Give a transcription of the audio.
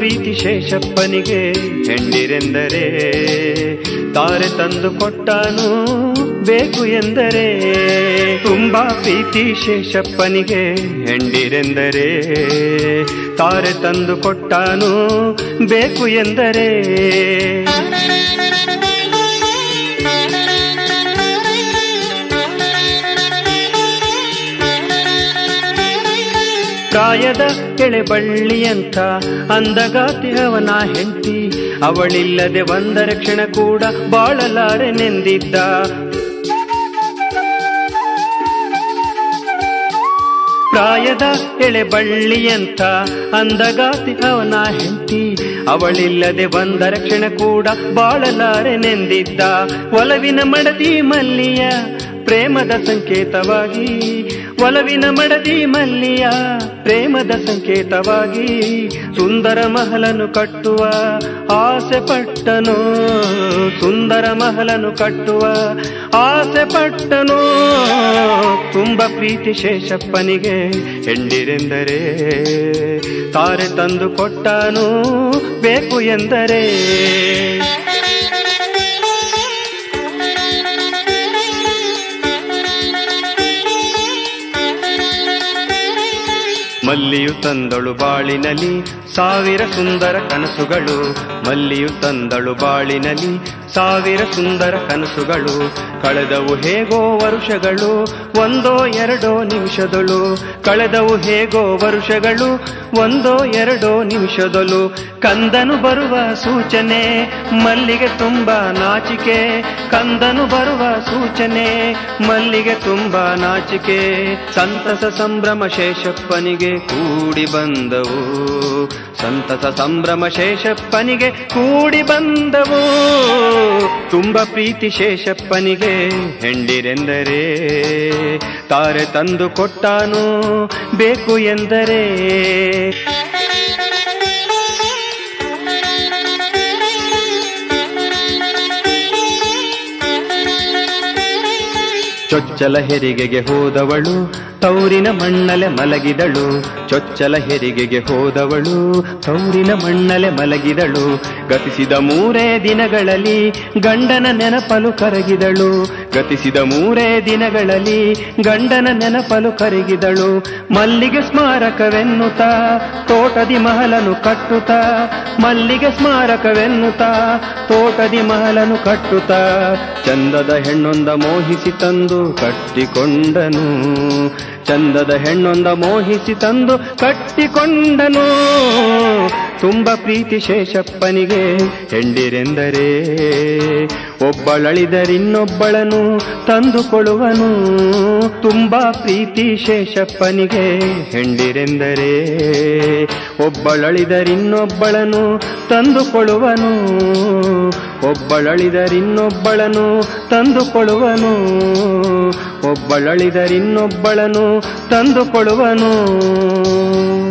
ಪ್ರೀತಿ ಶೇಷಪ್ಪನಿಗೆ ಹೆಂಡಿರೆಂದರೆ ತಾರೆ ತಂದು ಕೊಟ್ಟಾನು ಬೇಕು ಎಂದರೆ ತುಂಬಾ ಪ್ರೀತಿ ಶೇಷಪ್ಪನಿಗೆ ಹೆಂಡಿರೆಂದರೆ ತಾರೆ ತಂದು ಕೊಟ್ಟಾನು ಬೇಕು ಎಂದರೆ ಪ್ರಾಯದ ಎಳೆಬಳ್ಳಿಯಂತ ಅಂದಗಾತಿ ಅವನ ಹೆಂಡತಿ ಅವಳಿಲ್ಲದೆ ಒಂದರ ಕ್ಷಣ ಕೂಡ ಬಾಳಲಾರೆನೆಂದಿದ್ದ ಪ್ರಾಯದ ಎಳೆಬಳ್ಳಿಯಂತ ಅಂದಗಾತಿ ಅವನ ಹೆಂಡತಿ ಅವಳಿಲ್ಲದೆ ಒಂದರ ಕ್ಷಣ ಕೂಡ ಬಾಳಲಾರೆನೆಂದಿದ್ದ ಒಲವಿನ ಮಡದಿ ಮಲ್ಲಿಯ ಪ್ರೇಮದ ಸಂಕೇತವಾಗಿ ಒಲವಿನ ಮಡದಿ ಮಲ್ಲಿಯ ಪ್ರೇಮದ ಸಂಕೇತವಾಗಿ ಸುಂದರ ಮಹಲನು ಕಟ್ಟುವ ಆಸೆ ಪಟ್ಟನು ಸುಂದರ ಮಹಲನು ಕಟ್ಟುವ ಆಸೆ ಪಟ್ಟನು ತುಂಬ ಪ್ರೀತಿ ಶೇಷಪ್ಪನಿಗೆ ಹೆಂಡಿರೆಂದರೆ ತಾರೆ ತಂದು ಕೊಟ್ಟಾನು ಬೇಕು ಎಂದರೆ ಮಲ್ಲಿಯು ತಂದಳು ಬಾಳಿನಲಿ ಸಾವಿರ ಸುಂದರ ಕನಸುಗಳು ಮಲ್ಲಿಯು ತಂದಳು ಬಾಳಿನಲಿ ಸಾವಿರ ಸುಂದರ ಕನಸುಗಳು ಕಳೆದವು ಹೇಗೋ ವರುಷಗಳು ಒಂದೋ ಎರಡೋ ನಿಮಿಷದಳು ಕಳೆದವು ಹೇಗೋ ವರುಷಗಳು ಒಂದೋ ಎರಡೋ ನಿಮಿಷದಲು ಕಂದನು ಬರುವ ಸೂಚನೆ ಮಲ್ಲಿಗೆ ತುಂಬಾ ನಾಚಿಕೆ ಕಂದನು ಬರುವ ಸೂಚನೆ ಮಲ್ಲಿಗೆ ತುಂಬಾ ನಾಚಿಕೆ ಸಂತಸ ಸಂಭ್ರಮ ಶೇಷಪ್ಪನಿಗೆ ಕೂಡಿ ಬಂದವು ಸಂತಸ ಸಂಭ್ರಮ ಶೇಷಪ್ಪನಿಗೆ ಕೂಡಿ ಬಂದವು ತುಂಬ ಪ್ರೀತಿ ಶೇಷಪ್ಪನಿಗೆ ಹೆಂಡಿರೆಂದರೆ ತಾರೆ ತಂದು ಕೊಟ್ಟಾನು ಬೇಕು ಎಂದರೆ ಚೊಚ್ಚಲ ಹೆರಿಗೆಗೆ ಹೋದವಳು ತೌರಿನ ಮಣ್ಣಲೆ ಮಲಗಿದಳು ಚೊಚ್ಚಲ ಹೆರಿಗೆಗೆ ಹೋದವಳು ತೌರಿನ ಮಣ್ಣಲೆ ಮಲಗಿದಳು ಗತಿಸಿದ ಮೂರೇ ದಿನಗಳಲ್ಲಿ ಗಂಡನ ನೆನಪಲು ಕರಗಿದಳು ಗತಿಸಿದ ಮೂರೇ ದಿನಗಳಲ್ಲಿ ಗಂಡನ ನೆನಪಲು ಕರಗಿದಳು ಮಲ್ಲಿಗೆ ಸ್ಮಾರಕವೆನ್ನುತ್ತ ತೋಟದಿ ಮಹಲನು ಕಟ್ಟುತ್ತ ಮಲ್ಲಿಗೆ ಸ್ಮಾರಕವೆನ್ನುತ್ತ ತೋಟದಿ ಮಹಲನು ಕಟ್ಟುತ್ತ ಚಂದದ ಹೆಣ್ಣೊಂದ ಮೋಹಿಸಿ ತಂದು ಕಟ್ಟಿಕೊಂಡನು ಚಂದದ ಹೆಣ್ಣೊಂದ ಮೋಹಿಸಿ ತಂದು ಕಟ್ಟಿಕೊಂಡನು ತುಂಬ ಪ್ರೀತಿ ಶೇಷಪ್ಪನಿಗೆ ಹೆಂಡಿರೆಂದರೆ ಒಬ್ಬಳಳಿದರಿನ್ನೊಬ್ಬಳನು ತಂದುಕೊಳ್ಳುವನು ತುಂಬಾ ಪ್ರೀತಿ ಶೇಷಪ್ಪನಿಗೆ ಹೆಂಡಿರೆಂದರೆ ಒಬ್ಬಳಳಿದರಿನ್ನೊಬ್ಬಳನು ತಂದುಕೊಳ್ಳುವನು ಒಬ್ಬಳಳಿದರಿನ್ನೊಬ್ಬಳನು ತಂದುಕೊಳ್ಳುವನು ಒಬ್ಬಳಳಿದರಿನ್ನೊಬ್ಬಳನು ತಂದುಕೊಳ್ಳುವನು